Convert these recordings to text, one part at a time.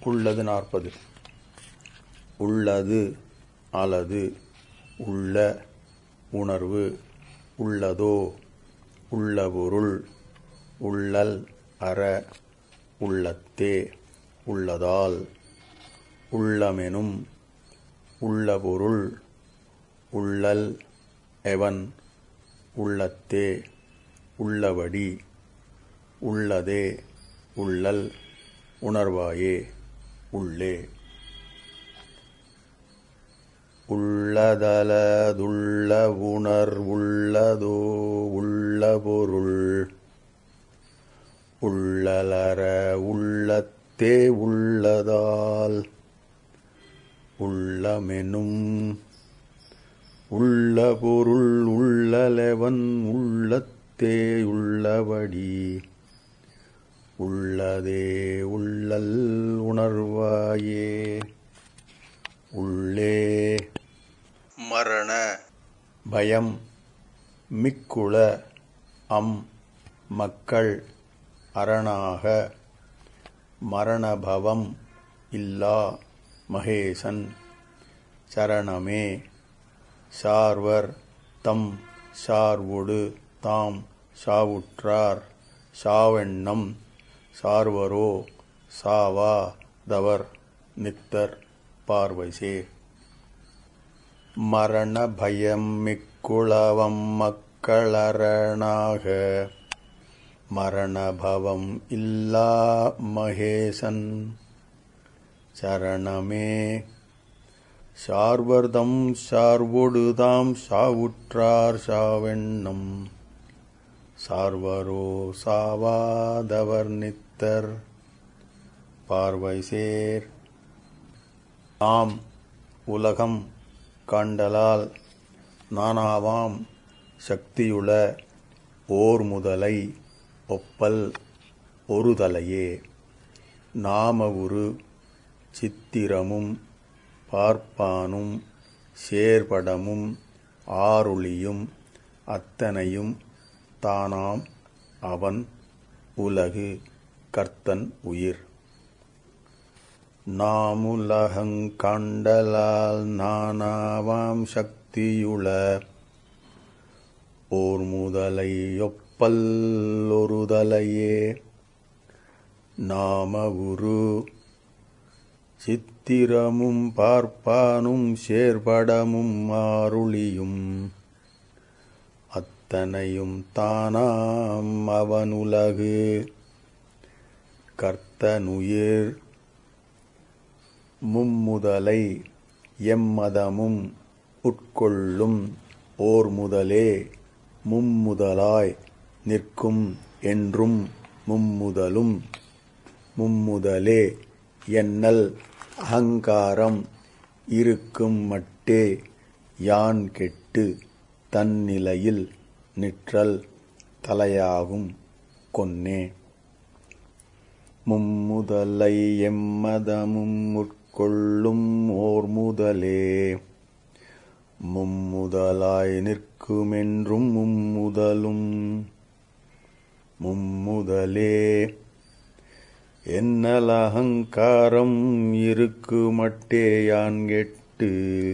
உள்ளது நாற்பது உள்ளது அலது உள்ள உணர்வு உள்ளதோ உள்ளபொருள் உள்ளல் அற உள்ளத்தே உள்ளதால் உள்ளமெனும் உள்ளபொருள் உள்ளல் எவன் உள்ளத்தே உள்ளபடி உள்ளதே உள்ளல் உணர்வாயே உள்ளே உள்ளதலதுள்ள உணர்வுள்ளதோ உள்ள பொருள் உள்ளலற உள்ளத்தே உள்ளதால் உள்ளமெனும் உள்ள பொருள் உள்ளலெவன் உள்ளத்தே உள்ளபடி உள்ளதே உள்ளல் உணர்வாயே உள்ளே மரண பயம் மிக்குள அம் மக்கள் அரணாக மரணபவம் இல்லா மகேசன் சரணமே சார்வர் தம் சார்வொடு தாம் சாவுற்றார் சாவெண்ணம் சார்வரோ சாவா தவர் நித்தர் பார்வைசே மரண பயம் மிக்குளவம் மக்களரணாக மரணபவம் இல்லா மகேசன் சரணமே சார்வர்தம் சார்வொடுதாம் சாவுற்றார் சாவெண்ணம் சார்வரோ சாவாதவர் நித்தர் பார்வை சேர் ஆம் உலகம் கண்டலால் நானாவாம் சக்தியுள ஓர் முதலை ஒப்பல் ஒரு தலையே நாம உரு சித்திரமும் பார்ப்பானும் சேர்படமும் ஆருளியும் அத்தனையும் தானாம் அவன் உலகு கர்த்தன் உயிர் நாமுலகங்கண்டலால் நானாவாம் சக்தியுள ஓர் முதலை ஒப்பல் ஒரு தலையே நாம உரு சித்திரமும் பார்ப்பானும் சேர்படமும் ஆருளியும் அத்தனையும் தானாம் அவனுலகு கர்த்தனுயிர் மும்முதலை எம்மதமும் உட்கொள்ளும் ஓர் முதலே மும்முதலாய் நிற்கும் என்றும் மும்முதலும் மும்முதலே எண்ணல் அகங்காரம் இருக்கும் மட்டே யான் கெட்டு தன்னிலையில் நிற்றல் தலையாகும் கொன்னே மும்முதலை எம்மதமும் உட்கொள்ளும் ஓர் முதலே மும்முதலாய் நிற்குமென்றும் மும்முதலும் மும்முதலே என்னல் அகங்காரம் இருக்குமட்டே யான் கெட்டு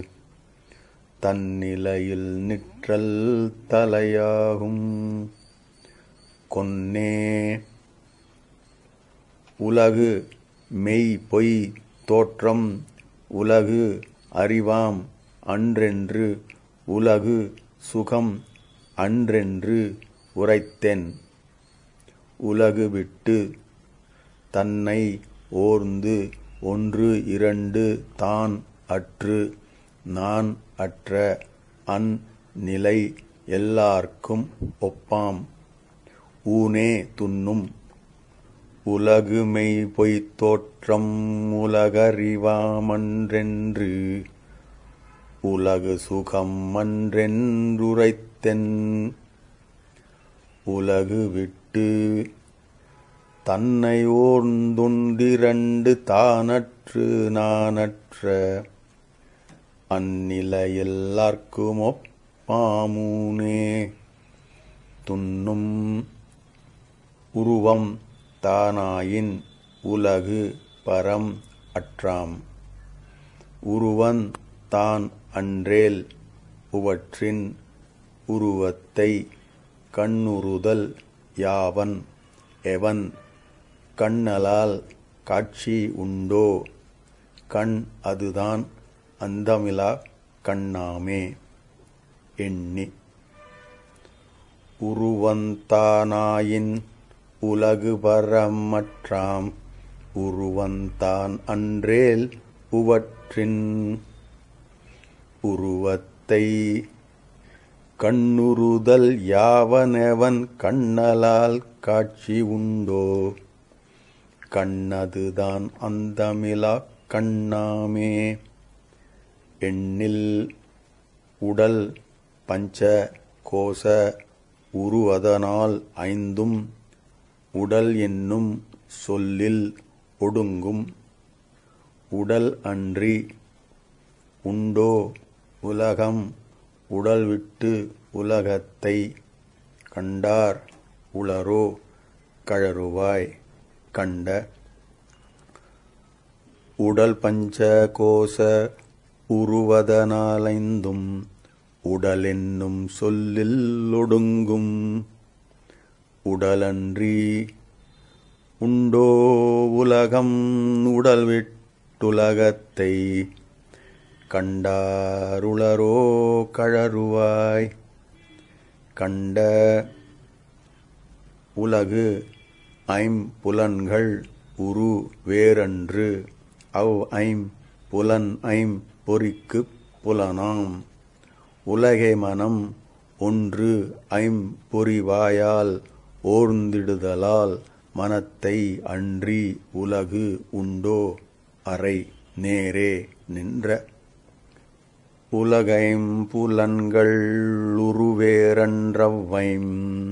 தன்னிலையில் நிற்றல் தலையாகும் கொன்னே உலகு மெய் பொய் தோற்றம் உலகு அறிவாம் அன்றென்று உலகு சுகம் அன்றென்று உரைத்தென் உலகு விட்டு தன்னை ஓர்ந்து ஒன்று இரண்டு தான் அற்று நான் அற்ற அந் நிலை எல்லார்க்கும் ஒப்பாம் ஊனே துன்னும் உலகுமை பொய்த் தோற்றம் உலகறிவாமன்றென்று உலகு சுகம் அன்றென்றுரைத்தென் உலகு விட்டு தன்னை ஓர்ந்துண்டிரண்டு தானற்று நானற்ற அந்நிலையெல்லார்க்கும் ஒப்பாமூனே துன்னும் உருவம் தானாயின் உலகு பரம் அற்றாம் உருவன் தான் அன்றேல் உவற்றின் உருவத்தை கண்ணுறுதல் யாவன் எவன் கண்ணலால் காட்சி உண்டோ கண் அதுதான் அந்தமிலா கண்ணாமே எண்ணி உருவந்தானாயின் உலகு பரமற்றாம் உருவந்தான் அன்றேல் உவற்றின் உருவத்தை கண்ணுறுதல் யாவனெவன் கண்ணலால் காட்சி உண்டோ கண்ணதுதான் அந்தமிலா கண்ணாமே எண்ணில் உடல் பஞ்ச கோச உருவதனால் ஐந்தும் உடல் என்னும் சொல்லில் ஒடுங்கும் உடல் அன்றி உண்டோ உலகம் உடல் விட்டு உலகத்தை கண்டார் உளரோ கழறுவாய் கண்ட உடல் பஞ்ச கோச உருவதனாலைந்தும் உடல் என்னும் சொல்லில் ஒடுங்கும் உடலன்றி உண்டோ உலகம் உடல் விட்டுலகத்தை கண்டாருளரோ கழறுவாய் கண்ட உலகு ஐம்புலன்கள் உரு வேறன்று அவ் ஐம் புலன் ஐம் பொறிக்குப் புலனாம் உலகை மனம் ஒன்று ஐம்பொறிவாயால் ஓர்ந்திடுதலால் மனத்தை அன்றி உலகு உண்டோ அறை நேரே நின்ற உலகைம் புலன்கள் உருவேரன்றவைம்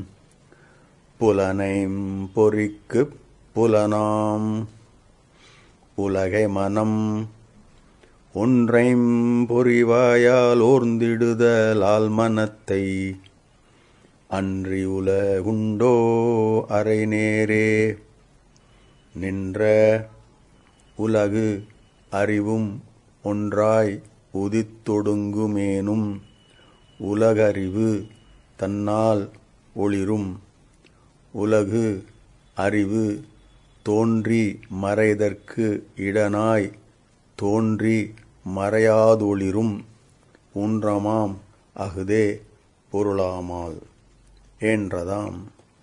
புலனைம் பொறிக்குப் புலனாம் உலகை மனம் ஒன்றைம் பொறிவாயால் ஓர்ந்திடுதலால் மனத்தை அன்றி உலகுண்டோ அரை நேரே நின்ற உலகு அறிவும் ஒன்றாய் உதித்தொடுங்குமேனும் உலகறிவு தன்னால் ஒளிரும் உலகு அறிவு தோன்றி மறைதற்கு இடனாய் தோன்றி மறையாதொளிரும் ஊன்றமாம் அகுதே பொருளாமால் என்றதாம்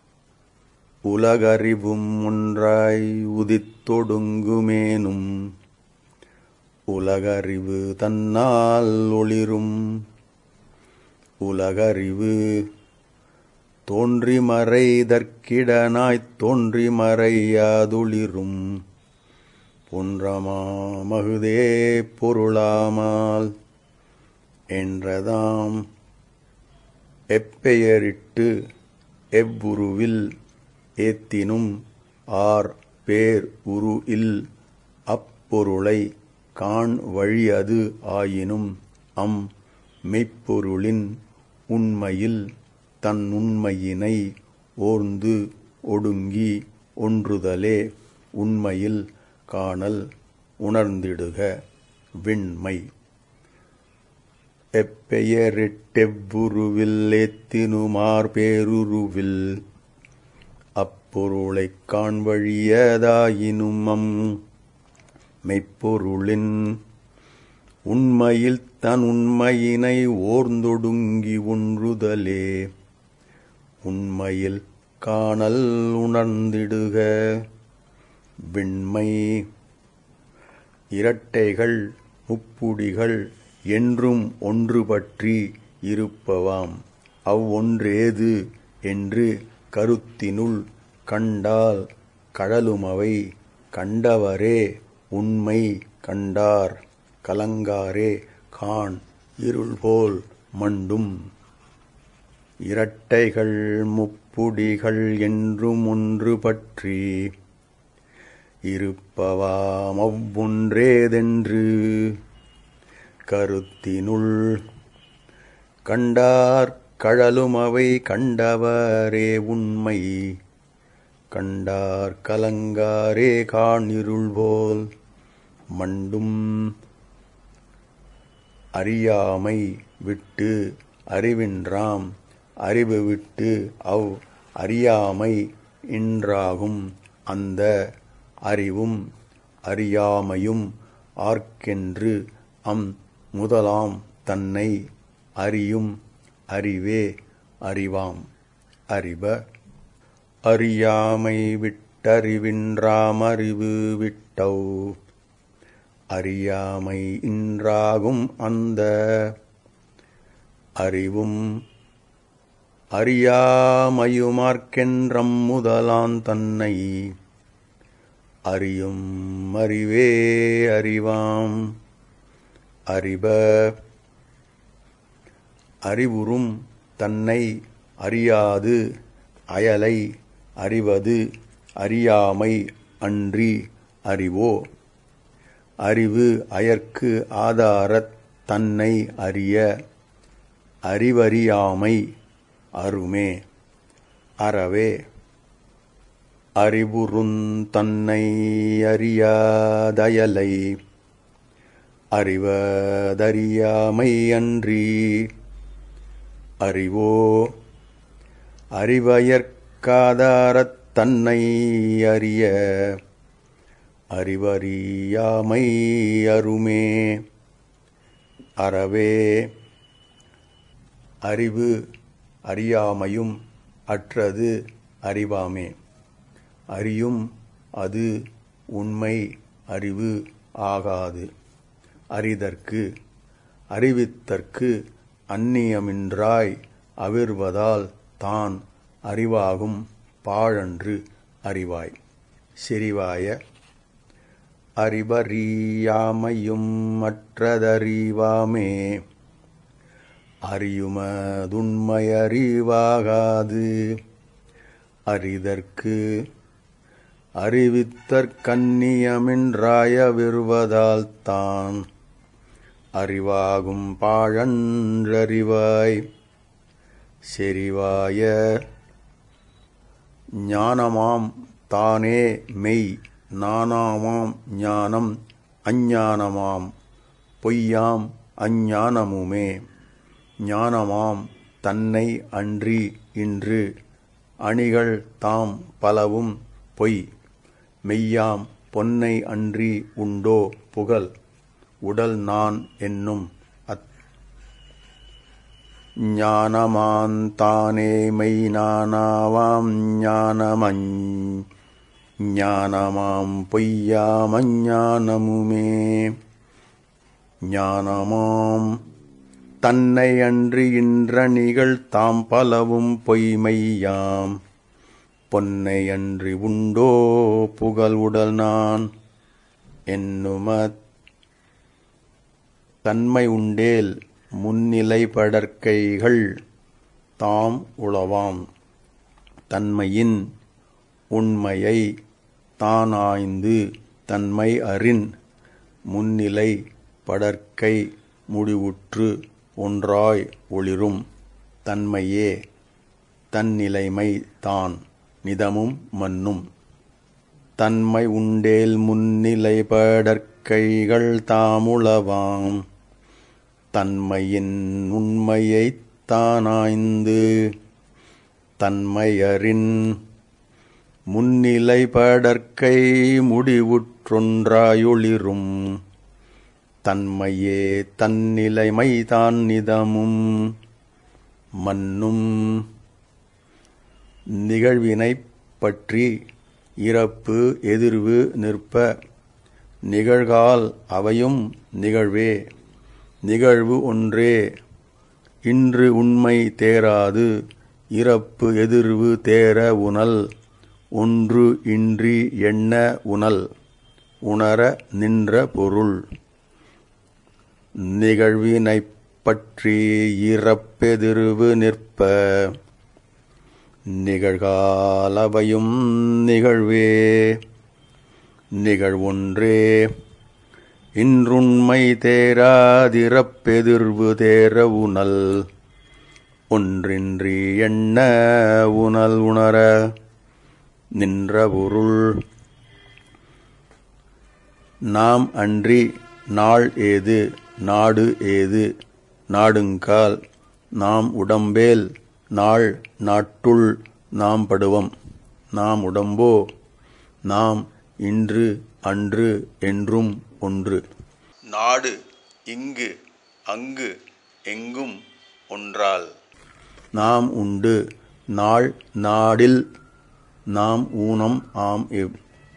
உலகறிவும் ஒன்றாய் உதித்தொடுங்குமேனும் உலகறிவு தன்னால் ஒளிரும் உலகறிவு தோன்றி மறைதற்கிடனாய்த் தோன்றி மறையாதுளிரும் பொன்றமாமகுதே பொருளாமால் என்றதாம் எப்பெயரிட்டு எவ்வுருவில் ஏத்தினும் ஆர் பேர் உரு இல் அப்பொருளை காண் வழி அது ஆயினும் அம் மெய்ப்பொருளின் உண்மையில் தன் உண்மையினை ஓர்ந்து ஒடுங்கி ஒன்றுதலே உண்மையில் காணல் உணர்ந்திடுக விண்மை எப்பெயரிட்டெவ்வுருவில் ஏத்தினுமார் பேருருவில் அப்பொருளைக் காண்வழியதாயினும் அம் மெய்ப்பொருளின் உண்மையில் தன் உண்மையினை ஓர்ந்தொடுங்கி ஒன்றுதலே உண்மையில் காணல் உணர்ந்திடுக விண்மை இரட்டைகள் முப்புடிகள் என்றும் ஒன்று பற்றி இருப்பவாம் அவ்வொன்றேது என்று கருத்தினுள் கண்டால் கடலுமவை கண்டவரே உண்மை கண்டார் கலங்காரே காண் இருள்போல் மண்டும் இரட்டைகள் முப்புடிகள் என்றும் ஒன்று பற்றி இருப்பவாம் அவ்வொன்றேதென்று கருத்தினுள் கண்டார் கழலும் அவை கண்டவரே உண்மை கண்டார் கலங்காரே காணிருள் போல் மண்டும் அறியாமை விட்டு அறிவின்றாம் அறிவு விட்டு அவ் அறியாமை இன்றாகும் அந்த அறிவும் அறியாமையும் ஆர்க்கென்று அம் முதலாம் தன்னை அறியும் அறிவே அறிவாம் அறிப அறியாமை விட்டறிவின்றாம் அறிவு விட்டவ் அறியாமை இன்றாகும் அந்த அறிவும் அறியாமையுமார்க்கென்றம் முதலான் தன்னை அறியும் அறிவே அறிவாம் அறிப அறிவுறும் தன்னை அறியாது அயலை அறிவது அறியாமை அன்றி அறிவோ அறிவு அயற்கு ஆதாரத் தன்னை அறிய அறிவறியாமை அருமே அறவே அறிவுறுந் தன்னை அறியாதயலை அறிவதறியாமை அன்றி அறிவோ அறிவயற்காதாரத் தன்னை அறிய அறிவறியாமை அருமே அறவே அறிவு அறியாமையும் அற்றது அறிவாமே அறியும் அது உண்மை அறிவு ஆகாது அறிதற்கு அறிவித்தற்கு அந்நியமின்றாய் அவிர்வதால் தான் அறிவாகும் பாழன்று அறிவாய் செறிவாய அறிவறியாமையும் மற்றதறிவாமே அறியுமதுண்மையறிவாகாது அறிதற்கு அறிவித்தற்கன்னியமின்றாய விருவதால் தான் அறிவாகும் பாழன்றறிவாய் செறிவாய ஞானமாம் தானே மெய் நானாமாம் ஞானம் அஞ்ஞானமாம் பொய்யாம் அஞ்ஞானமுமே ஞானமாம் தன்னை அன்றி இன்று அணிகள் தாம் பலவும் பொய் மெய்யாம் பொன்னை அன்றி உண்டோ புகழ் உடல் நான் என்னும் அத் ஞானமாந்தானே மெய் நானாவாம் ஞானமஞ் ஞானமாம் பொய்யாமஞானமுமே ஞானமாம் தன்னை அன்றி இன்றணிகள் தாம் பலவும் பொய்மையாம் பொன்னை அன்றி உண்டோ புகழ் உடல் நான் என்னுமத் தன்மை உண்டேல் முன்னிலை படற்கைகள் தாம் உளவாம் தன்மையின் உண்மையை தானாய்ந்து தன்மை அறின் முன்னிலை படற்கை முடிவுற்று ஒன்றாய் ஒளிரும் தன்மையே தன்னிலைமை தான் நிதமும் மன்னும் தன்மை உண்டேல் முன்னிலை படற்கைகள் தாமுளவாம் தன்மையின் உண்மையைத் தானாய்ந்து தன்மையறின் முன்னிலை படற்கை முடிவுற்றொன்றாயொளிரும் தன்மையே தன்னிலைமை தான் நிதமும் மன்னும் நிகழ்வினைப் பற்றி இறப்பு எதிர்வு நிற்ப நிகழ்கால் அவையும் நிகழ்வே நிகழ்வு ஒன்றே இன்று உண்மை தேராது இறப்பு எதிர்வு தேர உணல் ஒன்று இன்றி எண்ண உணல் உணர நின்ற பொருள் நிகழ்வினைப் பற்றி இறப்பெதிர்வு நிற்ப நிகழ்காலவையும் நிகழ்வே நிகழ்வொன்றே இன்றுண்மை தேராதிறப்பெதிர்வு தேர உணல் ஒன்றின்றி எண்ண உணல் உணர நின்ற பொருள் நாம் அன்றி நாள் ஏது நாடு ஏது நாடுங்கால் நாம் உடம்பேல் நாள் நாட்டுள் நாம் படுவம் நாம் உடம்போ நாம் இன்று அன்று என்றும் ஒன்று நாடு இங்கு அங்கு எங்கும் ஒன்றால் நாம் உண்டு நாள் நாடில் நாம் ஊனம் ஆம் இவ்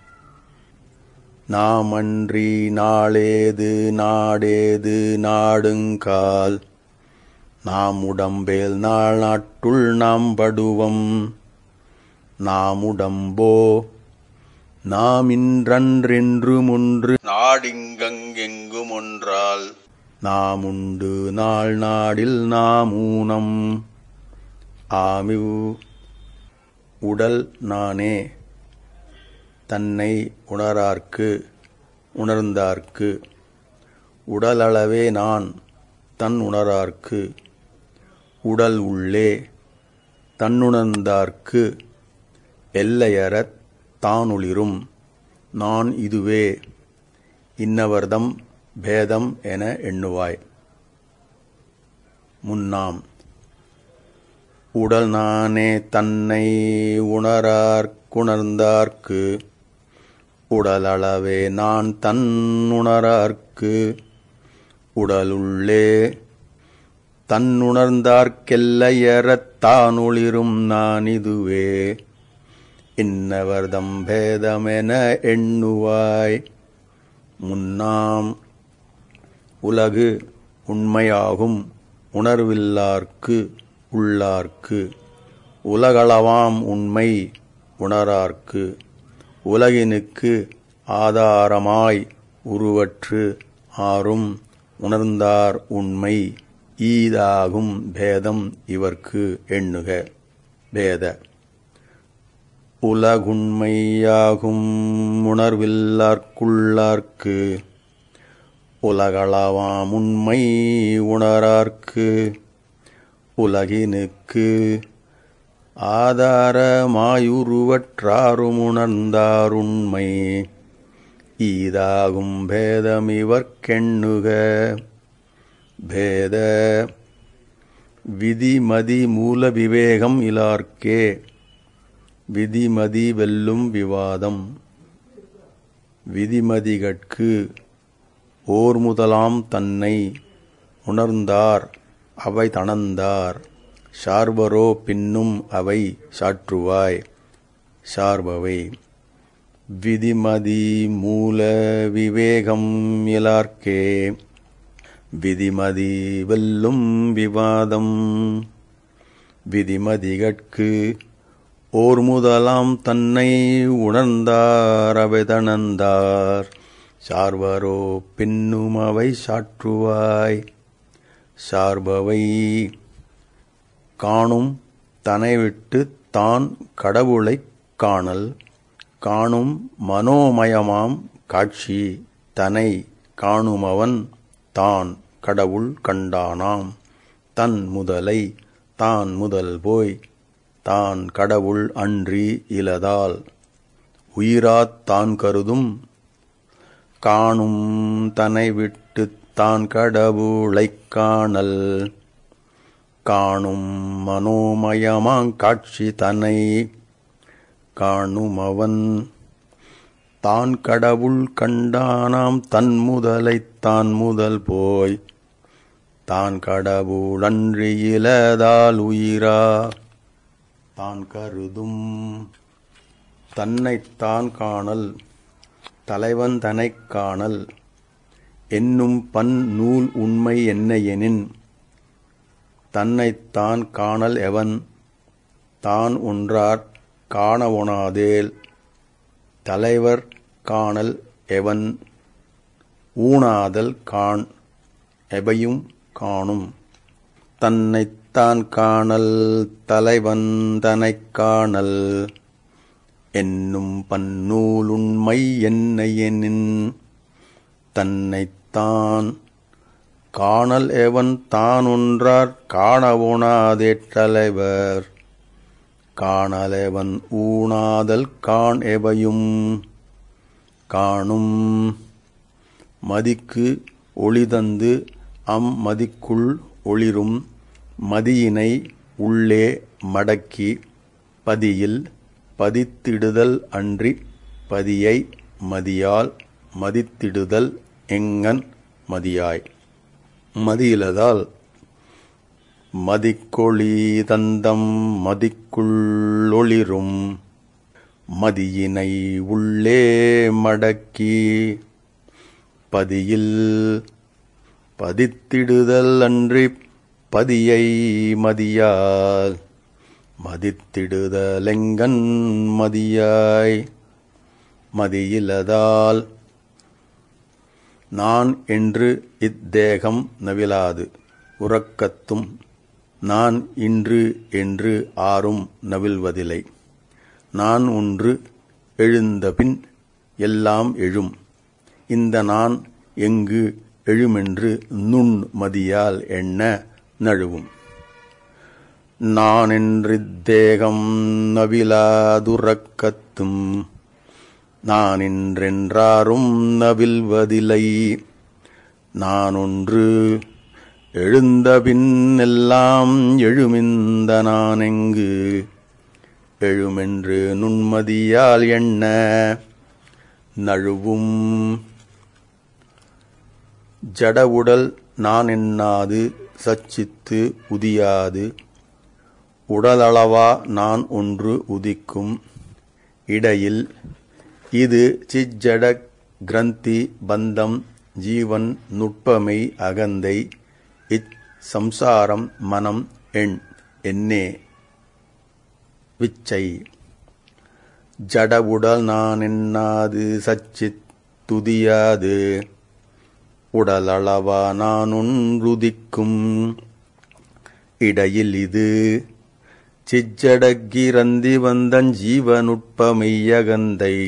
நாமன்றி நாளேது நாடேது நாடுங்கால் நாம் உடம்பேல் நாள் நாட்டுள் நாம் படுவம் நாம் உடம்போ நாம் இன்றன்றென்றும் ஒன்று நாடிங்கெங்கும் ஒன்றால் நாம் உண்டு நாள் நாடில் நாம் ஊனம் ஆமிவ் உடல் நானே தன்னை உணரார்க்கு உணர்ந்தார்க்கு உடலளவே நான் தன் உணரார்க்கு உடல் உள்ளே தன்னுணர்ந்தார்க்கு எல்லையறத் தானொளிரும் நான் இதுவே இன்னவர்தம் பேதம் என எண்ணுவாய் முன்னாம் உடல் நானே தன்னை உணரார்க்குணர்ந்தார்க்கு உடலளவே நான் தன் உணரார்க்கு உடலுள்ளே தன்னுணர்ந்தார்க்கெல்லையறத் தானொளிரும் நான் இதுவே இன்னவர்தம் பேதமென எண்ணுவாய் முன்னாம் உலகு உண்மையாகும் உணர்வில்லார்க்கு உள்ளார்க்கு உலகளவாம் உண்மை உணரார்க்கு உலகினுக்கு ஆதாரமாய் உருவற்று ஆறும் உணர்ந்தார் உண்மை ஈதாகும் பேதம் இவர்க்கு எண்ணுக பேத உலகுண்மையாகும் உணர்வில்லார்க்குள்ளார்க்கு உலகளவாம் உண்மை உணரார்க்கு உலகினுக்கு ஆதாரமாயுருவற்றாருமுணர்ந்தாருண்மை ஈதாகும் பேதமிவர்க்கெண்ணுக பேத விதிமதி மூல விவேகம் இலார்க்கே விதிமதி வெல்லும் விவாதம் விதிமதிகட்கு ஓர் முதலாம் தன்னை உணர்ந்தார் அவை தணந்தார் சார்பரோ பின்னும் அவை சாற்றுவாய் சார்பவை விதிமதி மூல விவேகம் இலார்க்கே விதிமதி வெல்லும் விவாதம் விதிமதிகட்கு ஓர் முதலாம் தன்னை உணர்ந்தார் அவை தணந்தார் சார்வரோ பின்னும் அவை சாற்றுவாய் சார்பவை காணும் தனை விட்டு தான் கடவுளைக் காணல் காணும் மனோமயமாம் காட்சி தனை காணுமவன் தான் கடவுள் கண்டானாம் தன் முதலை தான் முதல் போய் தான் கடவுள் அன்றி இலதால் உயிராத் தான் கருதும் காணும் தனை விட்டு தான் கடவுளைக் காணல் காணும் மனோமயமாங் காட்சி தனை காணுமவன் தான் கடவுள் கண்டானாம் தன் முதலைத் தான் முதல் போய் தான் கடவுளன்றி இலதால் உயிரா தான் கருதும் தன்னைத்தான் காணல் தலைவன் தனைக் காணல் என்னும் பன் நூல் உண்மை என்ன எனின் தன்னைத்தான் காணல் எவன் தான் ஒன்றார் காண ஒணாதேல் தலைவர் காணல் எவன் ஊனாதல் காண் எவையும் காணும் தன்னைத்தான் காணல் தலைவன் தனைக் காணல் என்னும் பன்னூலுண்மை என்ன எனின் தன்னைத்தான் காணல் எவன் தான் ஒன்றார் காணவோனாதேட் தலைவர் காணலெவன் ஊனாதல் காண் எவையும் காணும் மதிக்கு ஒளிதந்து அம்மதிக்குள் ஒளிரும் மதியினை உள்ளே மடக்கி பதியில் பதித்திடுதல் அன்றி பதியை மதியால் மதித்திடுதல் எங்கன் மதியாய் மதியிலதால் மதிக்கொளி தந்தம் மதிக்குள்ளொளிரும் மதியினை உள்ளே மடக்கி பதியில் பதித்திடுதல் அன்றி பதியை மதியால் மதித்திடுதலெங்கன் மதியாய் மதியிலதால் நான் என்று இத்தேகம் நவிலாது உறக்கத்தும் நான் இன்று என்று ஆரும் நவில்வதில்லை நான் ஒன்று எழுந்தபின் எல்லாம் எழும் இந்த நான் எங்கு எழுமென்று நுண் மதியால் எண்ண நழுவும் நானென்றித்தேகம் நவிலாதுறக்கத்தும் நானின்றென்றாரும் நவில்வதில்லை நான் ஒன்று எழுந்தபின் எல்லாம் எழுமிந்த நானெங்கு எழுமென்று நுண்மதியால் எண்ண நழுவும் ஜடவுடல் நான் எண்ணாது சச்சித்து உதியாது உடலளவா நான் ஒன்று உதிக்கும் இடையில் இது சிஜ்ஜட கிரந்தி பந்தம் ஜீவன் நுட்பமை அகந்தை இச் சம்சாரம் மனம் எண் என்னே விச்சை ஜடவுடல் நான் எண்ணாது சச்சித் துதியாது உடலளவா நான் ஒன்றுதிக்கும் இடையில் இது சிச்சடக்கிரந்தி வந்தன் ஜீவனுட்பமையகந்தை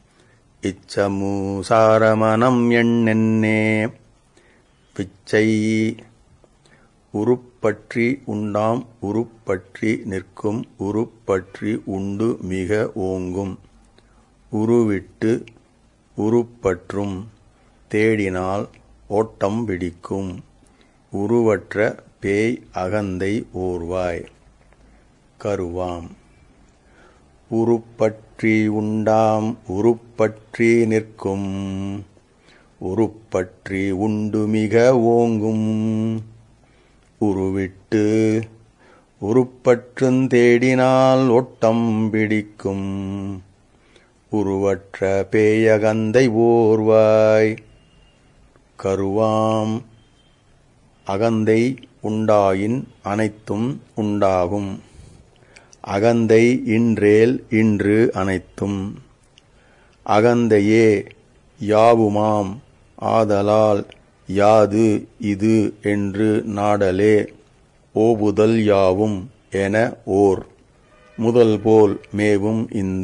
இச்சமூசாரமனம் எண்ணென்னே பிச்சை உருப்பற்றி உண்டாம் உருப்பற்றி நிற்கும் உருப்பற்றி உண்டு மிக ஓங்கும் உருவிட்டு உருப்பற்றும் தேடினால் ஓட்டம் பிடிக்கும் உருவற்ற பேய் அகந்தை ஓர்வாய் கருவாம் உருப்பற்றி உண்டாம் உருப்பற்றி நிற்கும் உருப்பற்றி உண்டு மிக ஓங்கும் உருவிட்டு உருப்பற்றுந் தேடினால் ஒட்டம் பிடிக்கும் உருவற்ற பேயகந்தை ஓர்வாய் கருவாம் அகந்தை உண்டாயின் அனைத்தும் உண்டாகும் அகந்தை இன்றேல் இன்று அனைத்தும் அகந்தையே யாவுமாம் ஆதலால் யாது இது என்று நாடலே ஓபுதல் யாவும் என ஓர் முதல் போல் மேவும் இந்த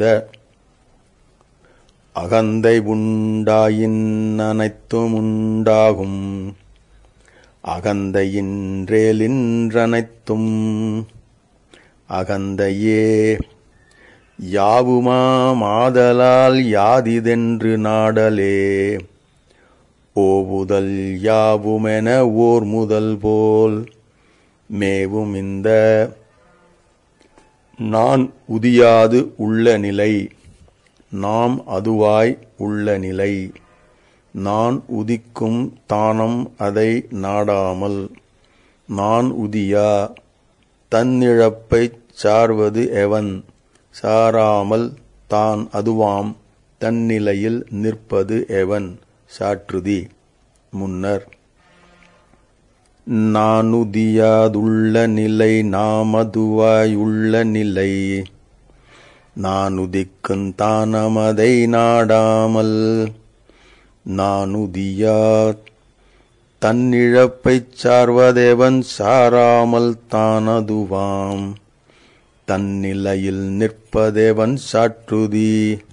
அகந்தை உண்டாயின் அனைத்தும் உண்டாகும் அகந்தையின்றேலின்றனைத்தும் அகந்தையே யாவுமாமாதலால் யாதிதென்று நாடலே ஓவுதல் யாவுமென ஓர் முதல் போல் மேவும் இந்த நான் உதியாது உள்ள நிலை நாம் அதுவாய் உள்ள நிலை நான் உதிக்கும் தானம் அதை நாடாமல் நான் உதியா தன்னிழப்பைச் சார்வது எவன் சாராமல் தான் அதுவாம் தன்னிலையில் நிற்பது எவன் சாற்றுதி முன்னர் நானுதியாதுள்ள நிலை நாமதுவாயுள்ள நிலை நானுதிக்கும் தானமதை நாடாமல் நானுதியா தன்னிழப்பைச் சார்வதேவன் சாராமல் தானதுவாம் தன்னிலையில் நிற்பதேவன் சாற்றுதி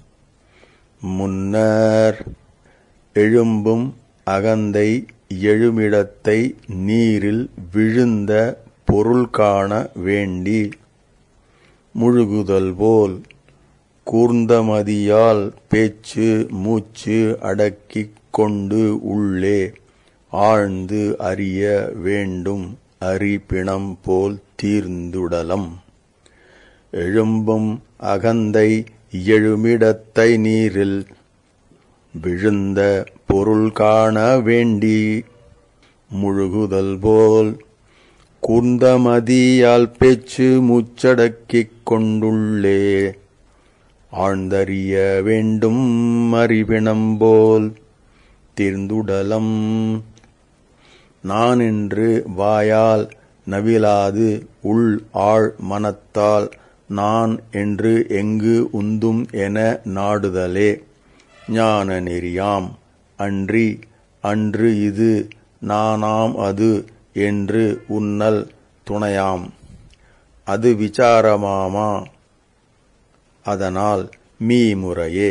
முன்னர் எழும்பும் அகந்தை எழுமிடத்தை நீரில் விழுந்த பொருள் காண வேண்டி முழுகுதல் போல் கூர்ந்தமதியால் பேச்சு மூச்சு அடக்கிக் கொண்டு உள்ளே ஆழ்ந்து அறிய வேண்டும் அறிபிணம் போல் தீர்ந்துடலம் எழும்பும் அகந்தை எழுமிடத்தை நீரில் விழுந்த பொருள் காண வேண்டி முழுகுதல் போல் கூர்ந்தமதியால் பேச்சு மூச்சடக்கிக் கொண்டுள்ளே ஆழ்ந்தறிய வேண்டும் அறிவினம் போல் தீர்ந்துடலம் நான் என்று வாயால் நவிலாது உள் ஆழ் மனத்தால் நான் என்று எங்கு உந்தும் என நாடுதலே ஞான நெறியாம் அன்றி அன்று இது நானாம் அது என்று உன்னல் துணையாம் அது விசாரமாமா அதனால் மீ முறையே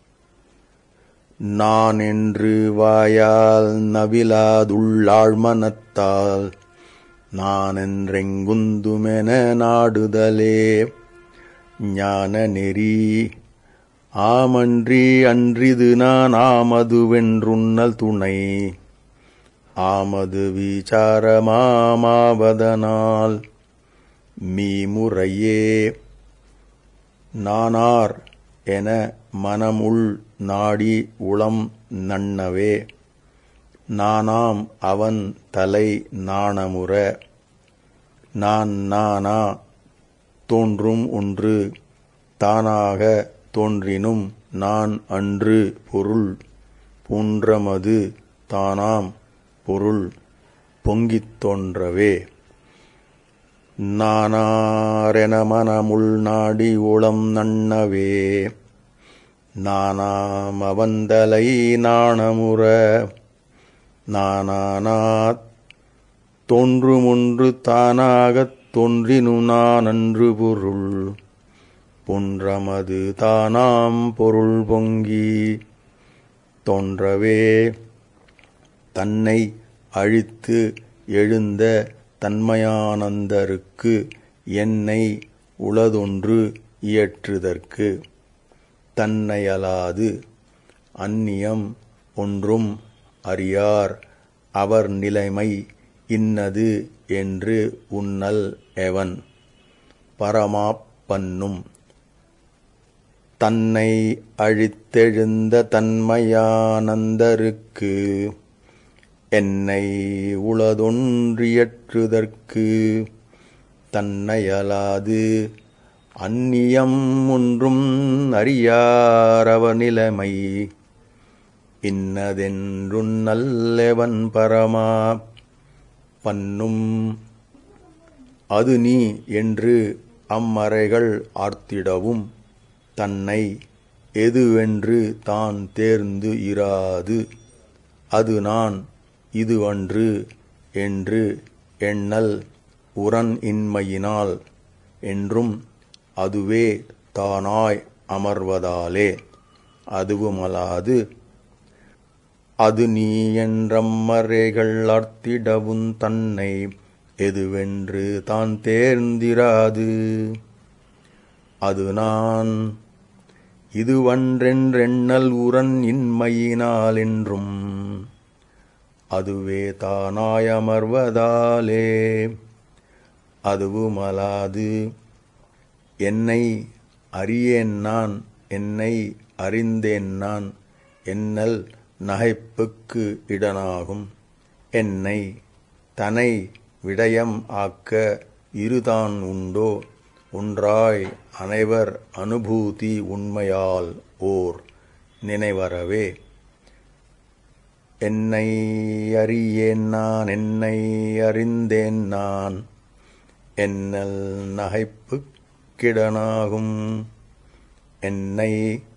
நான் என்று வாயால் நவிலாதுள்ளாழ்மனத்தால் நான் என்றெங்குந்துமென நாடுதலே ஞான நெறி ஆமன்றி அன்றிது நான் ஆமதுவென்றுன்னல் துணை ஆமது விசாரமாமாவதனால் மீமுறையே நானார் என மனமுள் நாடி உளம் நன்னவே நானாம் அவன் தலை நாணமுற நான் நானா தோன்றும் ஒன்று தானாக தோன்றினும் நான் அன்று பொருள் போன்றமது தானாம் பொருள் பொங்கித் தோன்றவே நானாரென மனமுள் நாடி உளம் நன்னவே நானாம் அவந்தலை நாணமுற நானானாத் தோன்றுமொன்று தானாகத் தோன்றினு நான் அன்று பொருள் பொன்றமது தானாம் பொருள் பொங்கி தோன்றவே தன்னை அழித்து எழுந்த தன்மையானந்தருக்கு என்னை உளதொன்று இயற்றுதற்கு தன்னையலாது அந்நியம் ஒன்றும் அறியார் அவர் நிலைமை இன்னது என்று உன்னல் எவன் பரமாப் பண்ணும் தன்னை அழித்தெழுந்த தன்மையானந்தருக்கு என்னை உளதொன்றியற்றுதற்கு தன்னையலாது அந்நியம் ஒன்றும் அறியாரவ நிலைமை இன்னதென்றுன்னல்லெவன் பரமா பண்ணும் அது நீ என்று அம்மறைகள் ஆர்த்திடவும் தன்னை எதுவென்று தான் தேர்ந்து இராது அது நான் இதுவன்று என்று எண்ணல் உரன் இன்மையினால் என்றும் அதுவே தானாய் அமர்வதாலே அதுவுமலாது அது நீ என்றம்மறைகள் அர்த்திடவும் தன்னை எதுவென்று தான் தேர்ந்திராது அது நான் இதுவன்றென்றெண்ணல் உரன் இன்மையினால் என்றும் அதுவே தானாயமர்வதாலே அதுவுமலாது என்னை அறியேன் நான் என்னை அறிந்தேன் நான் என்னல் நகைப்புக்கு இடனாகும் என்னை தனை விடயம் ஆக்க இருதான் உண்டோ ஒன்றாய் அனைவர் அனுபூதி உண்மையால் ஓர் நினைவரவே என்னை அறியேன் நான் என்னை அறிந்தேன் நான் என்னல் நகைப்புக் கிடனாகும் என்னை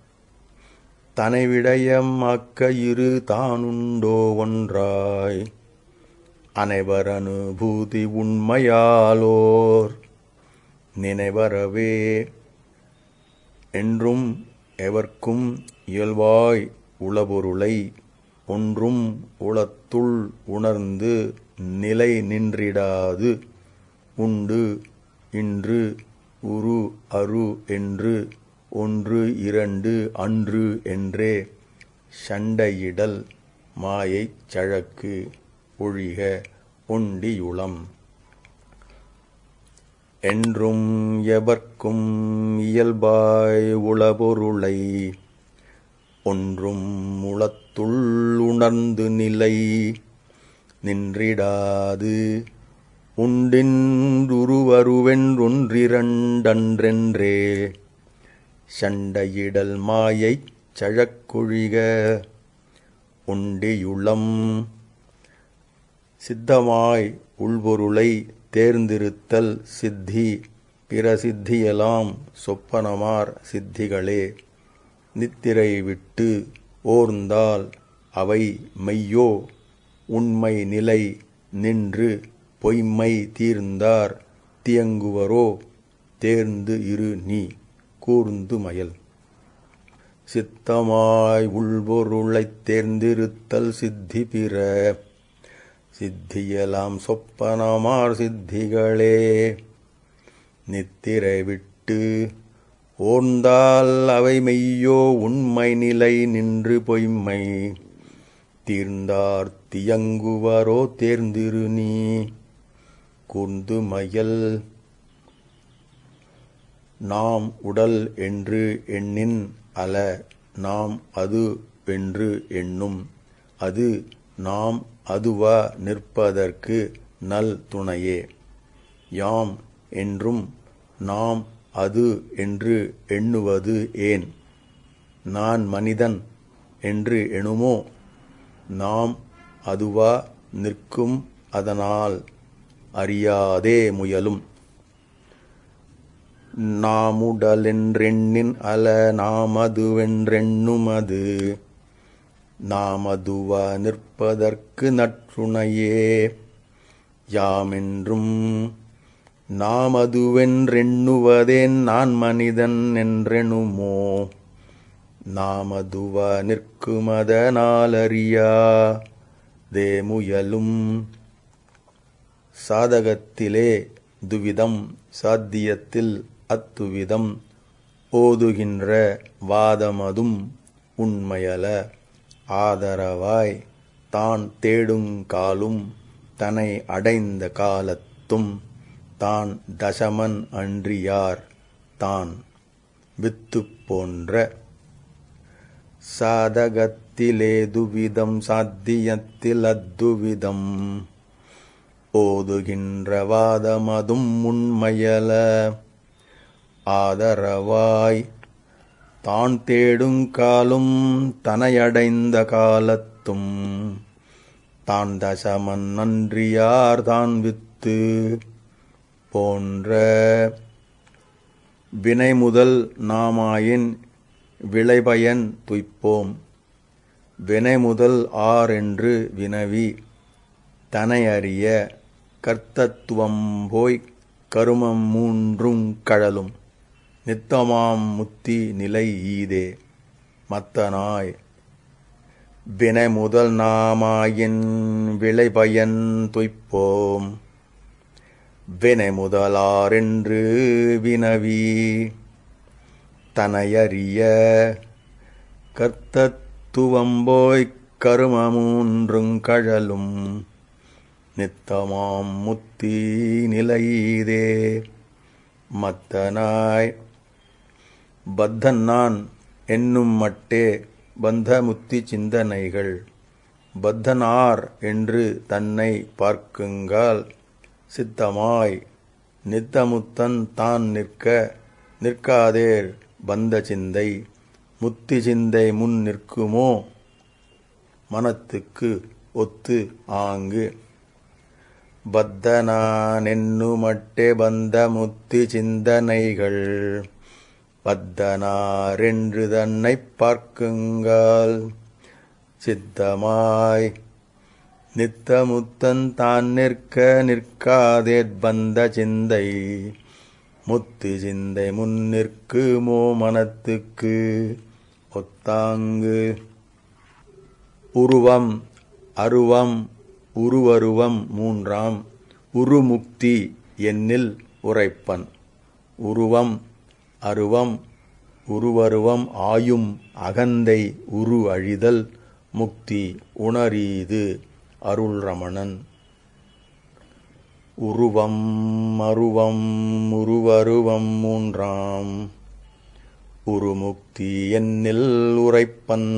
தனைவிடயம் ஆக்க இரு தானுண்டோ ஒன்றாய் அனைவர் அனுபூதி உண்மையாலோர் நினைவரவே என்றும் எவர்க்கும் இயல்பாய் உளபொருளை ஒன்றும் உளத்துள் உணர்ந்து நிலை நின்றிடாது உண்டு இன்று உரு அரு என்று ஒன்று இரண்டு அன்று என்றே சண்டையிடல் மாயைச் சழக்கு ஒழிக ஒண்டியுளம் என்றும் எவர்க்கும் இயல்பாய் உளபொருளை ஒன்றும் உளத்துள் உணர்ந்து நிலை நின்றிடாது உண்டின்றுருவருவென்றொன்றிரண்டன்றென்றே சண்டையிடல் மாயைச் சழக்கொழிக உண்டியுளம் சித்தமாய் உள்பொருளை தேர்ந்திருத்தல் சித்தி பிற சித்தியெல்லாம் சொப்பனமார் சித்திகளே நித்திரை விட்டு ஓர்ந்தால் அவை மெய்யோ உண்மை நிலை நின்று பொய்மை தீர்ந்தார் தியங்குவரோ தேர்ந்து இரு நீ கூர்ந்து மயல் சித்தமாய் உள்பொருளைத் தேர்ந்திருத்தல் சித்தி பிற சித்தியலாம் சொப்பனமார் சித்திகளே நித்திரை விட்டு ஓர்ந்தால் அவை மெய்யோ உண்மை நிலை நின்று பொய்மை தீர்ந்தார் தியங்குவரோ தேர்ந்திரு நீ கூர்ந்து மயல் நாம் உடல் என்று எண்ணின் அல நாம் அது வென்று எண்ணும் அது நாம் அதுவா நிற்பதற்கு நல் துணையே யாம் என்றும் நாம் அது என்று எண்ணுவது ஏன் நான் மனிதன் என்று எணுமோ நாம் அதுவா நிற்கும் அதனால் அறியாதே முயலும் நாமுடலென்றெண்ணின் அல நாமதுவென்றெண்ணுமது நாமதுவா நிற்பதற்கு நற்றுணையே யாமென்றும் நாமதுவென்றெண்ணுவதேன் நான் மனிதன் என்றெணுமோ நாமதுவா நிற்குமதனாலறியா தேமுயலும் சாதகத்திலே துவிதம் சாத்தியத்தில் அத்துவிதம் ஓதுகின்ற வாதமதும் உண்மையல ஆதரவாய் தான் தேடுங்காலும் தனை அடைந்த காலத்தும் தான் தசமன் அன்றியார் தான் வித்து போன்ற சாதகத்திலே துவிதம் சாத்தியத்தில் அத்துவிதம் ஓதுகின்ற வாதமதும் உண்மையல ஆதரவாய் தான் தேடுங்காலும் தனையடைந்த காலத்தும் தான் தசமன் நன்றியார் தான் வித்து போன்ற வினை முதல் நாமாயின் விளைபயன் துய்ப்போம் வினை முதல் ஆரென்று வினவி தனை அறிய கர்த்தத்துவம் போய்க் கருமம் மூன்றும் கழலும் நித்தமாம் முத்தி நிலை ஈதே மத்தனாய் வினை முதல் நாமாயின் விளைபயன் துய்ப்போம் வினை முதலாரென்று வினவி தனையறிய கர்த்தத்துவம்போய்க் கருமமூன்றுங் கழலும் நித்தமாம் முத்தி நிலையீதே மத்தனாய் பத்தன் நான் என்னும் மட்டே பந்த முத்தி சிந்தனைகள் பத்தனார் என்று தன்னை பார்க்குங்கால் சித்தமாய் நித்தமுத்தன் தான் நிற்க நிற்காதேர் பந்த சிந்தை முத்தி சிந்தை முன் நிற்குமோ மனத்துக்கு ஒத்து ஆங்கு பத்தனான் என்னுமட்டே பந்த முத்தி சிந்தனைகள் பத்தனாரென்று தன்னை பார்க்குங்கால் சித்தமாய் நித்தமுத்தன் தான் நிற்க நிற்காதேற் பந்த சிந்தை முத்து சிந்தை முன் நிற்குமோ மனத்துக்கு ஒத்தாங்கு உருவம் அருவம் உருவருவம் மூன்றாம் உருமுக்தி என்னில் உரைப்பன் உருவம் அருவம் உருவருவம் ஆயும் அகந்தை உரு அழிதல் முக்தி உணரீது அருள் ரமணன் உருவம் அருவம் உருவருவம் மூன்றாம் உருமுக்தி என்னில் உரைப்பன்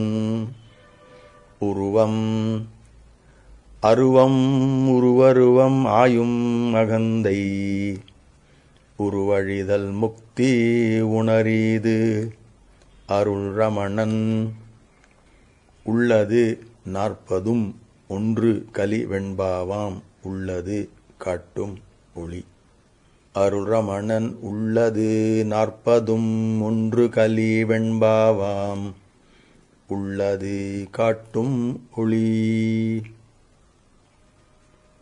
உருவம் அருவம் உருவருவம் ஆயும் அகந்தை உருவழிதல் முக்தி உணரீது அருள் ரமணன் உள்ளது நாற்பதும் ஒன்று கலி வெண்பாவாம் உள்ளது காட்டும் ஒளி அருள்ரமணன் உள்ளது நாற்பதும் ஒன்று கலி வெண்பாவாம் உள்ளது காட்டும் ஒளி